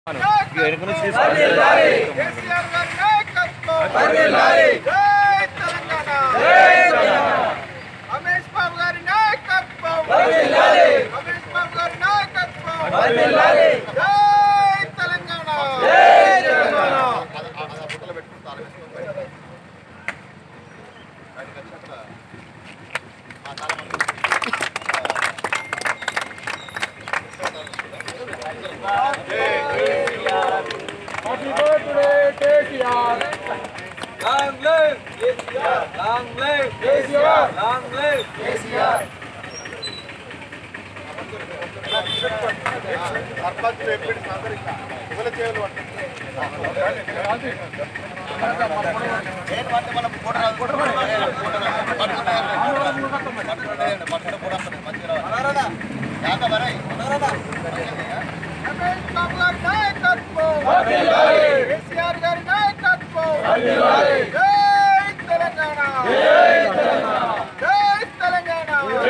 వెనుక నుంచి తీసుకో. కేసీఆర్ గారి నాయకత్వం జై తెలంగాణ రమేష్ బాబు గారి నాయకత్వం రమేష్ బాబు గారి నాయకత్వం జై Telangana Long live KCR! Long live KCR! Long live KCR! Ramesh బాబు గారి నాయకత్వం కేసీఆర్ గారి నాయకత్వం జై తెలంగాణ జై తెలంగాణ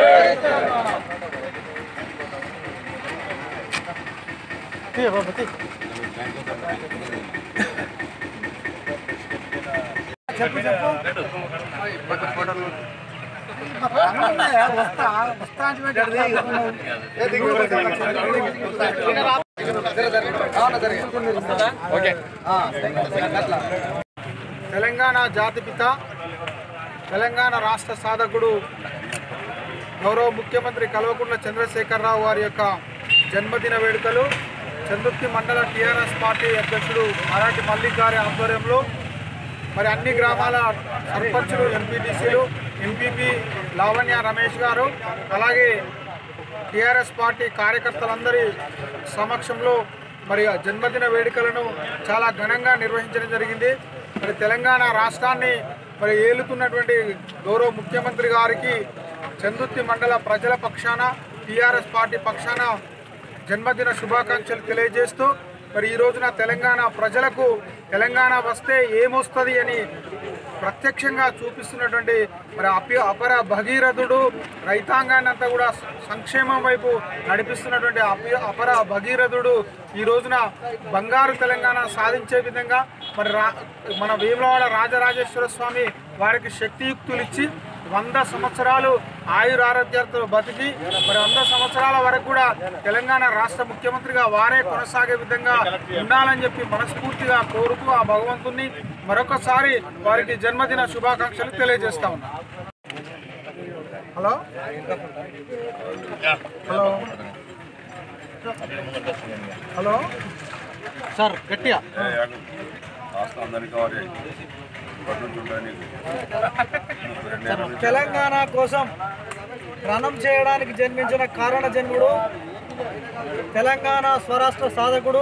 తెలంగాణ జాతిపిత తెలంగాణ రాష్ట్ర సాధకుడు గౌరవ ముఖ్యమంత్రి కల్వకుంట్ల చంద్రశేఖరరావు వారి యొక్క జన్మదిన వేడుకలు చందుర్తి మండల టీఆర్ఎస్ పార్టీ అధ్యక్షుడు మరాఠి మల్లిక్ గారి ఆధ్వర్యంలో మరి అన్ని గ్రామాల సర్పంచులు ఎంపీటీసీలు ఎంపీపీ లావణ్య రమేష్ గారు అలాగే టీఆర్ఎస్ పార్టీ కార్యకర్తలందరి సమక్షంలో మరి ఆ జన్మదిన వేడుకలను చాలా ఘనంగా నిర్వహించడం జరిగింది మరి తెలంగాణ రాష్ట్రాన్ని మరి ఏలుతున్నటువంటి గౌరవ ముఖ్యమంత్రి గారికి చందుర్తి మండల ప్రజల పక్షాన టీఆర్ఎస్ పార్టీ పక్షాన జన్మదిన శుభాకాంక్షలు తెలియజేస్తూ మరి ఈ రోజున తెలంగాణ ప్రజలకు తెలంగాణ వస్తే ఏమొస్తుంది అని ప్రత్యక్షంగా చూపిస్తున్నటువంటి మరి అపి అపర భగీరథుడు రైతాంగాన్ని అంతా కూడా సంక్షేమం వైపు నడిపిస్తున్నటువంటి అపి అపర భగీరథుడు ఈ రోజున బంగారు తెలంగాణ సాధించే విధంగా మరి రా మన వేములవాడ రాజరాజేశ్వర స్వామి వారికి శక్తియుక్తులు ఇచ్చి వంద సంవత్సరాలు ఆయురారోగ్యాలతో బతికి మరి వంద సంవత్సరాల వరకు కూడా తెలంగాణ రాష్ట్ర ముఖ్యమంత్రిగా వారే కొనసాగే విధంగా ఉండాలని చెప్పి మనస్ఫూర్తిగా కోరుతూ ఆ భగవంతుణ్ణి మరొకసారి వారికి జన్మదిన శుభాకాంక్షలు తెలియజేస్తా ఉన్నా హలో హలో హలో సార్ గట్టిగా రాష్ట్ర అందరికీ వారి పట్టుకుంటానికి తెలంగాణ కోసం రణం చేయడానికి జన్మించిన కారణ జన్ముడు తెలంగాణ స్వరాష్ట్ర సాధకుడు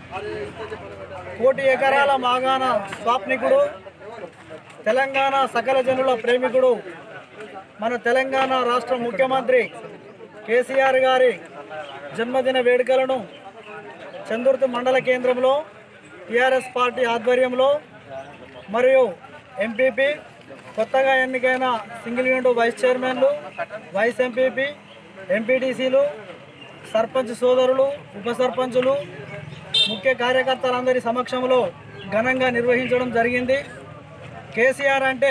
కోటి ఎకరాల మాగాణ స్వాప్నికుడు తెలంగాణ సకల జనుల ప్రేమికుడు మన తెలంగాణ రాష్ట్ర ముఖ్యమంత్రి కేసీఆర్ గారి జన్మదిన వేడుకలను చందుర్తి మండల కేంద్రంలో టీఆర్ఎస్ పార్టీ ఆధ్వర్యంలో మరియు ఎంపీపీ కొత్తగా ఎన్నికైన సింగిల్ విండో వైస్ చైర్మన్లు వైస్ ఎంపీపీ ఎంపీటీసీలు సర్పంచ్ సోదరులు ఉప సర్పంచులు ముఖ్య కార్యకర్తలందరి సమక్షంలో ఘనంగా నిర్వహించడం జరిగింది కేసీఆర్ అంటే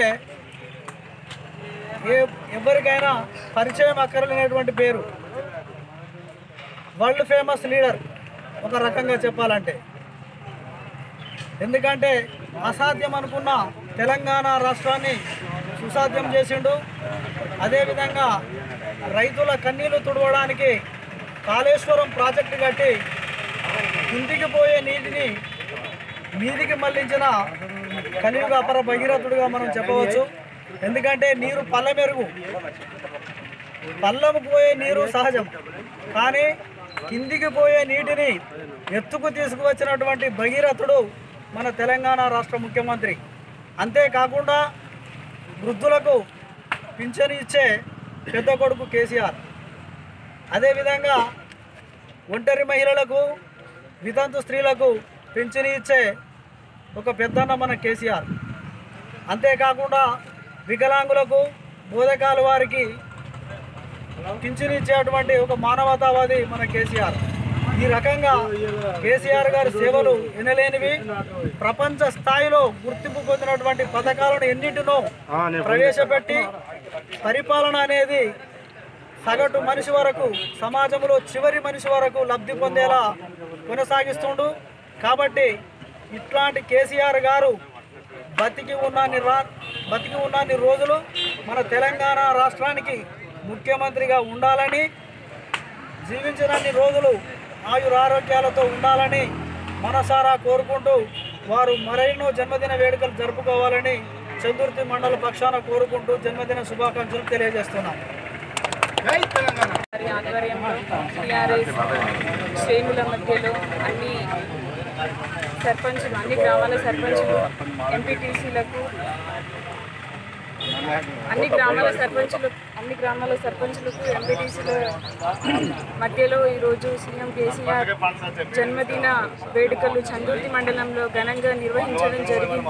ఏ ఎవరికైనా పరిచయం అక్కర్లేనటువంటి పేరు వరల్డ్ ఫేమస్ లీడర్ ఒక రకంగా చెప్పాలంటే ఎందుకంటే అసాధ్యం అనుకున్న తెలంగాణ రాష్ట్రాన్ని సుసాధ్యం చేసిండు అదేవిధంగా రైతుల కన్నీళ్లు తుడవడానికి కాళేశ్వరం ప్రాజెక్టు కట్టి కిందికి పోయే నీటిని మీదికి మళ్లించిన కలియుగ అపర భగీరథుడుగా మనం చెప్పవచ్చు ఎందుకంటే నీరు పల్ల మెరుగు పల్లం పోయే నీరు సహజం కానీ కిందికి పోయే నీటిని ఎత్తుకు తీసుకువచ్చినటువంటి భగీరథుడు మన తెలంగాణ రాష్ట్ర ముఖ్యమంత్రి అంతేకాకుండా వృద్ధులకు పింఛను ఇచ్చే పెద్ద కొడుకు కేసీఆర్ అదేవిధంగా ఒంటరి మహిళలకు వితంతు స్త్రీలకు పింఛను ఇచ్చే ఒక పెద్దన్న మన కేసీఆర్ అంతేకాకుండా వికలాంగులకు బోధకాల వారికి పింఛను ఇచ్చేటువంటి ఒక మానవతావాది మన కేసీఆర్ ఈ రకంగా కేసీఆర్ గారి సేవలు ఎనలేనివి ప్రపంచ స్థాయిలో గుర్తింపు పొందినటువంటి పథకాలను ఎన్నింటినో ప్రవేశపెట్టి పరిపాలన అనేది సగటు మనిషి వరకు సమాజంలో చివరి మనిషి వరకు లబ్ధి పొందేలా కొనసాగిస్తుండు కాబట్టి ఇట్లాంటి కేసీఆర్ గారు బతికి ఉన్నన్ని రా బతికి ఉన్నన్ని రోజులు మన తెలంగాణ రాష్ట్రానికి ముఖ్యమంత్రిగా ఉండాలని జీవించినన్ని రోజులు ఆయురారోగ్యాలతో ఉండాలని మనసారా కోరుకుంటూ వారు మరెన్నో జన్మదిన వేడుకలు జరుపుకోవాలని చందుర్తి మండల పక్షాన కోరుకుంటూ జన్మదిన శుభాకాంక్షలు తెలియజేస్తున్నాం వారి ఆధ్వర్యంలో టీఆర్ఎస్ శ్రేణుల మధ్యలో అన్ని సర్పంచులు అన్ని గ్రామాల సర్పంచులు ఎంపీటీసీలకు అన్ని గ్రామాల సర్పంచులు అన్ని గ్రామాల సర్పంచులకు ఎంపీటీసీల మధ్యలో ఈరోజు సీఎం కేసీఆర్ జన్మదిన వేడుకలు చందుర్తి మండలంలో ఘనంగా నిర్వహించడం జరిగింది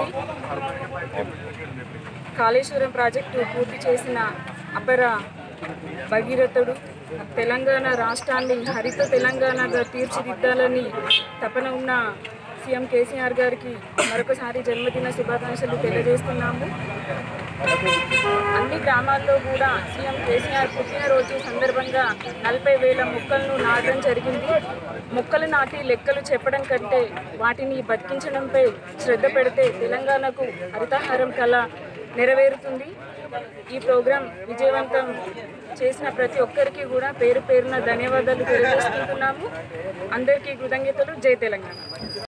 కాళేశ్వరం ప్రాజెక్టు పూర్తి చేసిన అపర భగీరథుడు తెలంగాణ రాష్ట్రాన్ని హరిత తెలంగాణగా తీర్చిదిద్దాలని తపన ఉన్న సీఎం కేసీఆర్ గారికి మరొకసారి జన్మదిన శుభాకాంక్షలు తెలియజేస్తున్నాము అన్ని గ్రామాల్లో కూడా సీఎం కేసీఆర్ పుట్టినరోజు సందర్భంగా నలభై వేల మొక్కలను నాటడం జరిగింది మొక్కలు నాటి లెక్కలు చెప్పడం కంటే వాటిని బతికించడంపై శ్రద్ధ పెడితే తెలంగాణకు హరితహారం కళ నెరవేరుతుంది ఈ ప్రోగ్రాం విజయవంతం చేసిన ప్రతి ఒక్కరికి కూడా పేరు పేరున ధన్యవాదాలు తెలియజేసుకుంటున్నాము అందరికీ కృతజ్ఞతలు జై తెలంగాణ